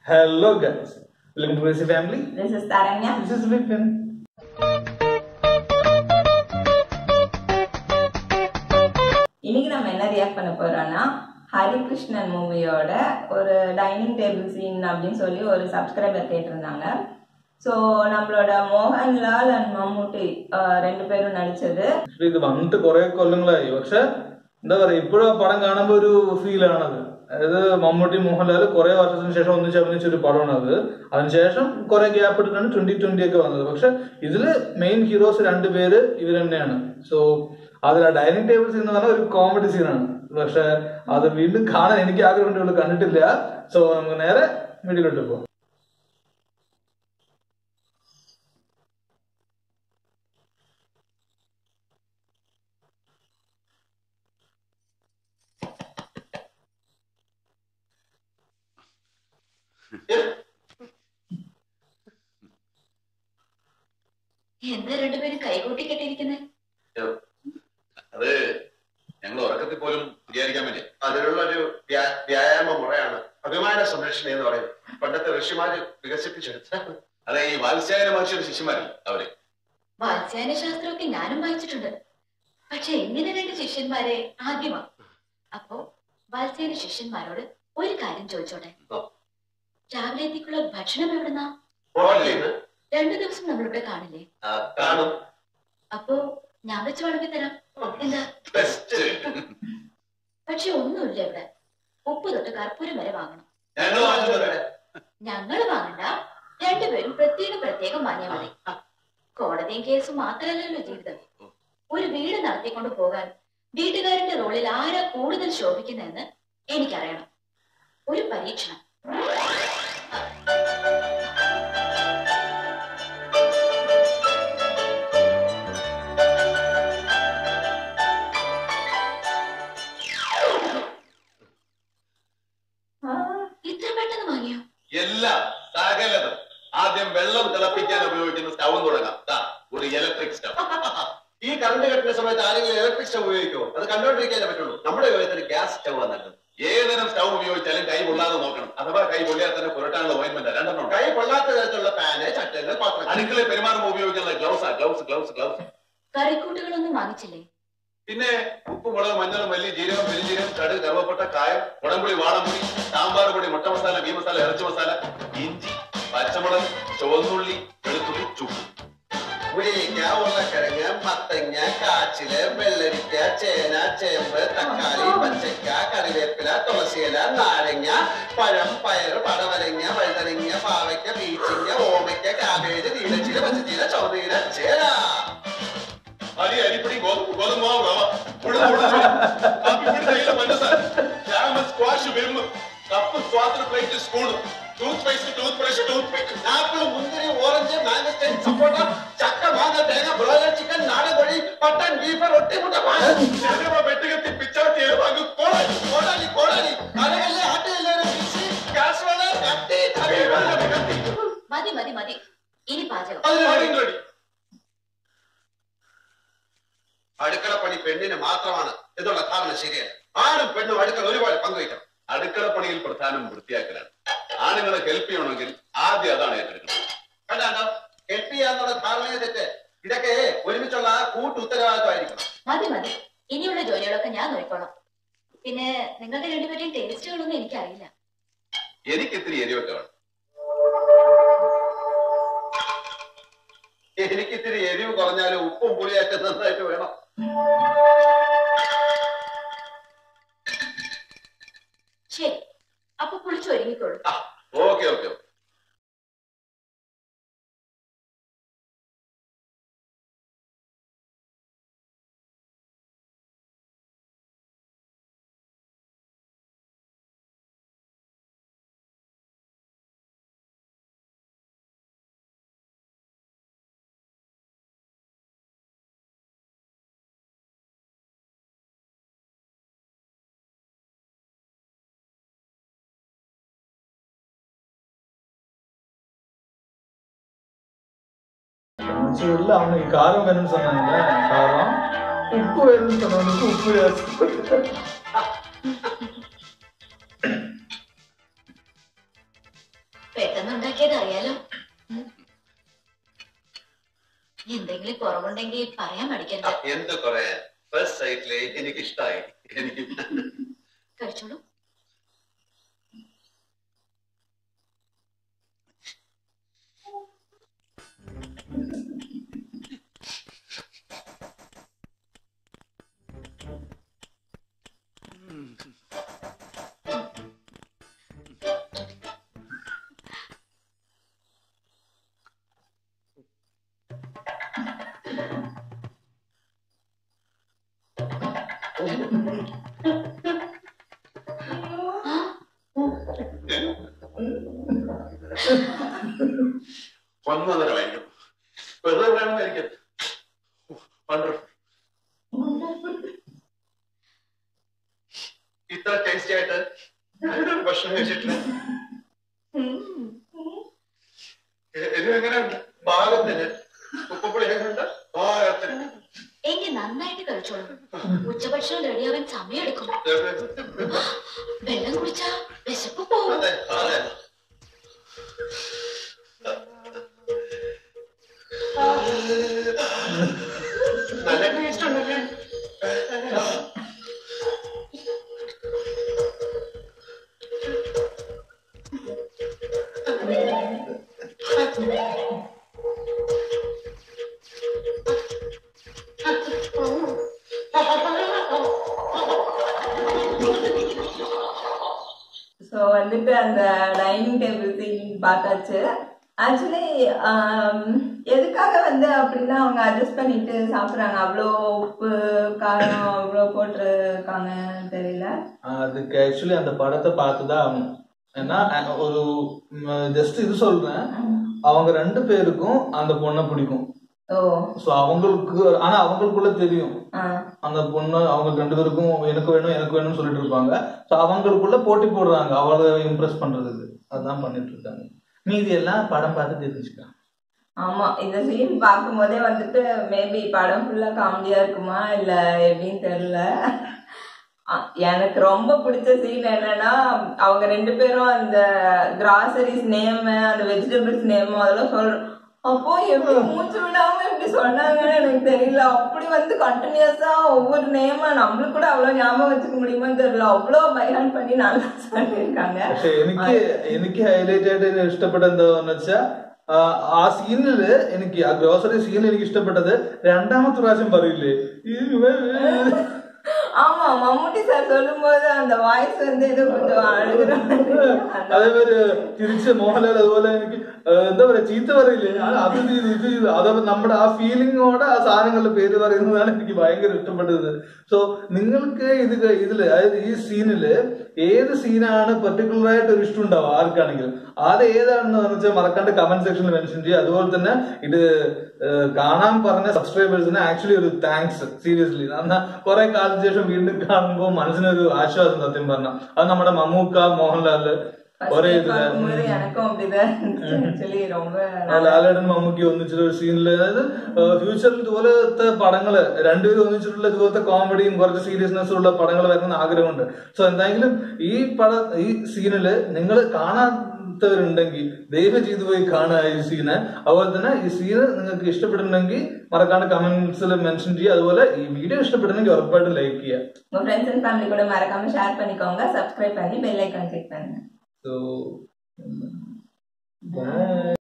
Hello guys, welcome to Crazy Family. This is Taranya. This is Vipin. இன்னைக்கு நம்ம என்ன react பண்ண போறோம்னா ஹரிகிருஷ்ணன் மூவியோட ஒரு டைனிங் டேபிள் சீன் அப்படின்னு சொல்லி ஒரு சப்ஸ்கிரைபர் கேட்டிருந்தாங்க ஸோ நம்மளோட മോഹൻലാൽ ആൻഡ് മമ്മൂട്ടി ആ, ரெண்டு പേരും നടിച്ചത് Actually ഇത് വന്നിട്ട് കുറെ കൊല്ലങ്ങളായി പക്ഷെ എന്താ പറയാ ഇപ്പോഴും ആ പടം കാണുമ്പോ ഒരു ഫീൽ ആണത് അതായത് മമ്മൂട്ടി മോഹൻലാൽ കുറെ വർഷത്തിന് ശേഷം ഒന്നിച്ച് അഭിനയിച്ച ഒരു പടമാണ് അത് അതിനുശേഷം കുറെ ഗ്യാപ്പ് എടുത്താണ് ട്വന്റി ട്വന്റി ഒക്കെ വന്നത് പക്ഷെ ഇതില് മെയിൻ ഹീറോസ് രണ്ടുപേര് ഇവർ തന്നെയാണ് സോ അതിൽ ആ ഡൈനിങ് ടേബിൾ സീൻ എന്ന് പറഞ്ഞാൽ ഒരു കോമഡി സീനാണ് പക്ഷെ അത് വീണ്ടും കാണാൻ എനിക്ക് ആഗ്രഹമുണ്ട് ഇവിടെ കണ്ടിട്ടില്ല സോ നമുക്ക് നേരെ വീട്ടിലോട്ട് പോകാം എന്താ രണ്ടുപേരും കൈകൂട്ടി കെട്ടിയിരിക്കുന്നത് അത് ഞങ്ങൾ ഉറക്കത്തിൽ പോലും വിചാരിക്കാൻ വേണ്ടി അതിനുള്ള ഒരു വ്യാ- വ്യായാമ മുറയാണ് അഭിമാന സംരക്ഷണം എന്ന് പറയും പണ്ടത്തെ ഋഷിമാര് വികസിപ്പിച്ചെടുത്ത അതെ ഈ വാത്സ്യായന മഹർഷിയുടെ ശിഷ്യന്മാരിൽ അവര് വാത്സ്യായന ശാസ്ത്രമൊക്കെ ഞാനും വായിച്ചിട്ടുണ്ട് പക്ഷെ ഇങ്ങനെ രണ്ട് ശിഷ്യന്മാരെ ആദ്യമാ അപ്പോ വാത്സ്യായന ശിഷ്യന്മാരോട് ഒരു കാര്യം ചോദിച്ചോട്ടെ ഓ. രാവിലത്തേക്കുള്ള ഭക്ഷണം എവിടുന്നാ ഹോട്ടലിൽ നിന്ന് രണ്ടു ദിവസം നമ്മളിവിടെ കാണില്ലേ ആ, കാണും അപ്പോ ഞാൻ വെച്ച് വിളമ്പി തരാം എന്താ ബെസ്റ്റ് പക്ഷെ ഒന്നുമില്ല ഇവിടെ ഉപ്പ് തൊട്ട് കർപ്പൂരം വരെ വാങ്ങണം ഞങ്ങൾ വാങ്ങിച്ചത് ഞങ്ങൾ വാങ്ങണ്ട രണ്ടുപേരും പ്രത്യേകം പ്രത്യേകം വാങ്ങിയാൽ മതി കോടതിയും കേസും മാത്രമല്ലല്ലോ ജീവിതം ഒരു വീട് നടത്തിക്കൊണ്ട് പോകാൻ വീട്ടുകാരന്റെ റോളിൽ ആരാ കൂടുതൽ ശോഭിക്കുന്നതെന്ന് എനിക്കറിയണം ഒരു പരീക്ഷണം ആ, ഇത്ര പെട്ടെന്ന് വാങ്ങിയോ എല്ലാം സകലതും ആദ്യം വെള്ളം തിളപ്പിക്കാൻ ഉപയോഗിക്കുന്ന സ്റ്റൗവും തുടങ്ങാം ദാ, ഒരു ഇലക്ട്രിക് സ്റ്റൗ ഈ കറണ്ട് കെട്ടുന്ന സമയത്ത് ആരെങ്കിലും ഇലക്ട്രിക് സ്റ്റവ് ഉപയോഗിക്കുമോ അത് കണ്ടുകൊണ്ടിരിക്കാനേ പറ്റുള്ളൂ നമ്മുടെ ഉപയോഗത്തിന് ഗ്യാസ് സ്റ്റവ് നല്ലത് ഏതരം സ്റ്റൗ ഉപയോഗിച്ചാലും കൈ പൊള്ളാതെ നോക്കണം അഥവാ കൈ പൊള്ളിയാൽ തന്നെ പുരട്ടാനുള്ള ഓയിൻമെന്റ് രണ്ടെണ്ണം ഉണ്ട്. കൈ കൊള്ളാത്ത തരത്തിലുള്ള പാന് ചട്ടങ്ങൾ പാത്രങ്ങൾ അടുക്കളയിൽ പെരുമാറുമ്പോൾ ഉപയോഗിക്കാനുള്ള ഗ്ലൗസാ ഗ്ലൗസ് ഗ്ലൗസ് ഗ്ലൗസ് കറിക്കൂട്ടുകളൊന്നും വാങ്ങിച്ചില്ലേ പിന്നെ ഉപ്പ് മുളക് മഞ്ഞൾ മല്ലി ജീരകം പെരുംജീരകം കടുക് കറുവപ്പട്ട കായം കുടംപുളി വാളംപുളി സാമ്പാർ പൊടി മുട്ട മസാല മീൻ മസാല ഇറച്ചി മസാല ഇഞ്ചി പച്ചമുളക് ചുവന്നുള്ളി വെളുത്തുള്ളി ചുക്ക് മുരിങ്ങ ഉരുളക്കിഴങ്ങ് മത്തങ്ങ കാച്ചില് വെള്ളരിക്ക ചേന ചേമ്പ് തക്കാളി പച്ചക്ക കറിവേപ്പില തുളസിയില നാരങ്ങ പഴം പയർ പടവലങ്ങ വഴുതനങ്ങ പാവയ്ക്ക പീച്ചിങ്ങ ഓമയ്ക്ക കാബേജ് നീലച്ചീര പച്ചച്ചീര ചുവന്നീര ചേര അരി അരിപ്പൊടി ഗോതമ്പ് ഗോതമ്പ് മാവ് റവ ഉഴുന്ന് ഉഴുന്ന് കാപ്പിപ്പൊടി തേയില പഞ്ചസാര ജാമ് സ്ക്വാഷ് വിരുമ്പ് കപ്പ് സ്വാതന്ത്ര്യ plate spoon toothpaste toothbrush toothpick apple മുന്തിരി ഓറഞ്ച് മാംഗസ്റ്റൈൻ സപ്പോട്ട ചക്ക മാങ്ങ തേങ്ങ ബ്രോയിലർ ചിക്കൻ നാടൻ കോഴി പട്ടൻ ബീഫ് റൊട്ടി മുട്ട പാൽ വെട്ടുകത്തി പിച്ചാത്തി എരുവാങ്ങ് കോളായി കോടാലി കോടാലി കരകല്ല് ആട്ടുകല്ല് മിക്സി കാസറോള് കത്തി തവി മതി മതി മതി ഇനി പാചകം അതിന് ആദ്യം റെഡി അടുക്കളപ്പണി പെണ്ണിന് മാത്രമാണ് എന്നുള്ള ധാരണ ശരിയല്ല ആണും പെണ്ണും അടുക്കള ഒരുപാട് പങ്കുവയ്ക്കണം അടുക്കളപ്പണിയിൽ പ്രധാനം വൃത്തിയാക്കലാണ് ആണുങ്ങളെ ഹെൽപ്പ് ചെയ്യണമെങ്കിൽ ആദ്യം അതാണ് ഏറ്റെടുക്കുന്നത് കണ്ടാണ്ടോ ഹെൽപ്പ് ചെയ്യാന്നുള്ള ധാരണയെ തെറ്റ് ഇതൊക്കെ ഒരുമിച്ചുള്ള കൂട്ടു ഉത്തരവാദിത്വമായിരിക്കണം മതി മതി ഇനിയുള്ള ജോലികളൊക്കെ ഞാൻ നോക്കിക്കോളാം പിന്നെ നിങ്ങളുടെ രണ്ടുപേരുടെയും ടേസ്റ്റുകളൊന്നും എനിക്കറിയില്ല എനിക്ക് ഇത്തിരി എരിവൊക്കെ വേണം എനിക്ക് ഇത്തിരി എരിവ് കുറഞ്ഞാലും ഉപ്പും പുളിയൊക്കെ നന്നായിട്ട് വേണം ശരി അപ്പൊ കുളിച്ചു ഒരുങ്ങിക്കോളൂ ഓക്കെ ഓക്കെ இல்ல அவனுக்கு காரம் வேணும்னு சொன்னாங்கல்ல காரம் உப்பு வேணும்னு சொன்னவனுக்கு உப்பு ஜாஸ்தி പെട്ടെന്നുണ്ടാക്കിയത് അറിയാലോ ഉം. എന്തെങ്കിലും കുറവുണ്ടെങ്കിൽ പറയാൻ മടിക്കണ്ട എന്ത് പറയാൻ ഫസ്റ്റ് സൈറ്റില് എനിക്ക് ഇഷ്ടമായി എനിക്ക് കഴിച്ചോളൂ ഒന്നൊന്നരമായിരിക്കും വെറുതെ പറയാമായിരിക്കും വണ്ടർഫുൾ ഇത്ര ടേസ്റ്റി ആയിട്ട് ഞാനൊരു ഭക്ഷണം കഴിച്ചിട്ടില്ല ഇത് എങ്ങനെയുണ്ട് പാകത്തിന് ഉപ്പുപുളി എങ്ങനെയുണ്ട് പാകത്തിന് എങ്കിൽ നന്നായിട്ട് കഴിച്ചോളൂ ഉച്ചഭക്ഷണം റെഡിയാവാൻ സമയമെടുക്കും വെള്ളം കുടിച്ചാ വിശപ്പ് പോവും അതെ അതെ നല്ല ടേസ്റ്റ് ഉണ്ടല്ലേ ஸோ வந்துட்டு அந்த டைனிங் டேபிள் சீன் பார்த்தாச்சு ஆக்சுவலி எதுக்காக வந்து அப்படின்னா அவங்க அட்ஜஸ்ட் பண்ணிட்டு சாப்பிட்றாங்க அவ்வளோ உப்பு காரம் அவ்வளோ போட்டிருக்காங்க தெரியல அதுக்கு ஆக்சுவலி அந்த படத்தை பார்த்துதான் ஆகணும் ஏன்னா அஹ், ஒரு ஜஸ்ட் இது சொல்றேன் அவங்க ரெண்டு பேருக்கும் அந்த பொண்ணை பிடிக்கும் ஓ ஸோ அவங்களுக்கு ஆனா அவங்களுக்குள்ள தெரியும் ஆ அந்த பொண்ணு அவங்க ரெண்டு பேருக்கும் எனக்கு வேணும் எனக்கு வேணும்னு சொல்லிட்டு இருப்பாங்க ஸோ அவங்களுக்குள்ள போட்டி போடுறாங்க அவளை இம்ப்ரெஸ் பண்றதுக்கு அதான் பண்ணிட்டு இருக்காங்க மீதி எல்லாம் படம் பார்த்து தெரிஞ்சுக்கலாம் ஆமா இந்த சீன் பார்க்கும்போதே வந்துட்டு மேபி படம் ஃபுல்லா காமெடியா இருக்குமா இல்ல எப்படின்னு தெரியல அ, எனக்கு ரொம்ப பிடிச்ச சீன் என்னன்னா அவங்க ரெண்டு பேரும் அந்த கிராசரிஸ் நேம் அந்த வெஜிடபிள்ஸ் நேம் அதெல்லாம் சொல்ற அப்போ எப்படி மூச்சு விடாம இப்படி சொன்னாங்கன்னு எனக்கு தெரியல அப்படி வந்து கண்டினியூஸா ஒவ்வொரு நேமா நம்மளுக்கு கூட அவ்வளவு ஞாபகம் வச்சுக்க முடியுமான்னு தெரியல அவ்வளவு பைஹான் பண்ணி நல்லா சொல்லியிருக்காங்க പക്ഷെ എനിക്ക് എനിക്ക് ഹൈലൈറ്റ് ആയിട്ട് ഇഷ്ടപ്പെട്ട എന്താന്ന് വെച്ചാൽ ആ സീനില് എനിക്ക് ആ ഗ്രോസറി സീനിൽ എനിക്ക് ഇഷ്ടപ്പെട്ടത് രണ്ടാമത്തെ പ്രാവശ്യം പറയില്ലേ ഈ ഇവ- ஆமா மம்முட்டி சார் சொல்லும்போது அந்த வாய்ஸ் வந்து ஏதோ கொஞ்சம் அழுகுற மாதிரி அந்த അതേപോലെ തിരിച്ച് മോഹൻലാൽ അതുപോലെ എനിക്ക് ആ, എന്താ പറയാ ചീത്ത പറയില്ലേ ആ, അത് ചെയ്തു ഇത് ചെയ്തു അതേപോലെ നമ്മുടെ ആ ഫീലിങ്ങോടെ ആ സാധനങ്ങളുടെ പേര് പറയുന്നതാണ് എനിക്ക് ഭയങ്കര ഇഷ്ടപ്പെട്ടത് സോ നിങ്ങൾക്ക് ഇത് ക- ഇതില് അതായത് ഈ സീനില് ഏത് സീനാണ് പെർട്ടിക്കുലർ ആയിട്ട് ഒരു ഇഷ്ടം ഉണ്ടാവും ആർക്കാണെങ്കിലും അത് ഏതാണെന്ന് വെച്ചാൽ മറക്കാണ്ട് കമന്റ് സെക്ഷനിൽ മെൻഷൻ ചെയ്യുക അതുപോലെ തന്നെ ഇത് ആ, കാണാൻ പറഞ്ഞ സബ്സ്ക്രൈബേഴ്സിന് ആക്ച്വലി ഒരു താങ്ക്സ് സീരിയസ്ലി എന്നാൽ കുറെ കാലത്തിന് ശേഷം വീണ്ടും കാണുമ്പോൾ മനസ്സിനൊരു ആശ്വാസം സത്യം പറഞ്ഞ അത് നമ്മുടെ മമ്മൂക്ക മോഹൻലാല് ഒരേ first ഇതില് பார்க்கும்போது எனக்கும் அப்படிதான் ஆக்சுவலி ரொம்ப ആ ലാലേട്ടൻ മമ്മൂക്കി ഒന്നിച്ചിട്ട് ഒരു സീനിൽ അതായത് ഫ്യൂച്ചറിൽ ഇതുപോലത്തെ പടങ്ങള് രണ്ടുപേരും ഒന്നിച്ചിട്ടുള്ള ഇതുപോലത്തെ കോമഡിയും കുറച്ച് സീരിയസ്നെസ്സും ഉള്ള പടങ്ങൾ വരണമെന്ന് ആഗ്രഹമുണ്ട് സോ എന്തായാലും ഈ പട ഈ സീനില് നിങ്ങൾ കാണാത്തവരുണ്ടെങ്കിൽ ദയവ് ചെയ്തു പോയി കാണുക ഈ സീന് അതുപോലെ തന്നെ ഈ സീന് നിങ്ങൾക്ക് ഇഷ്ടപ്പെടുന്നുണ്ടെങ്കിൽ മറക്കാണ്ട് കമന്റ്സിൽ മെൻഷൻ ചെയ്യുക അതുപോലെ ഈ വീഡിയോ ഇഷ്ടപ്പെടുന്നെങ്കിൽ ഉറപ്പായിട്ടും ലൈക്ക് ചെയ്യുക உங்க ஃப்ரெண்ட்ஸ் அண்ட் ஃபேமிலி கூட மறக்காம ஷேர் பண்ணிக்கோங்க சப்ஸ்கிரைப் பண்ணி பெல் ஐக்கான் கிளிக் பண்ணுங்க So, bye.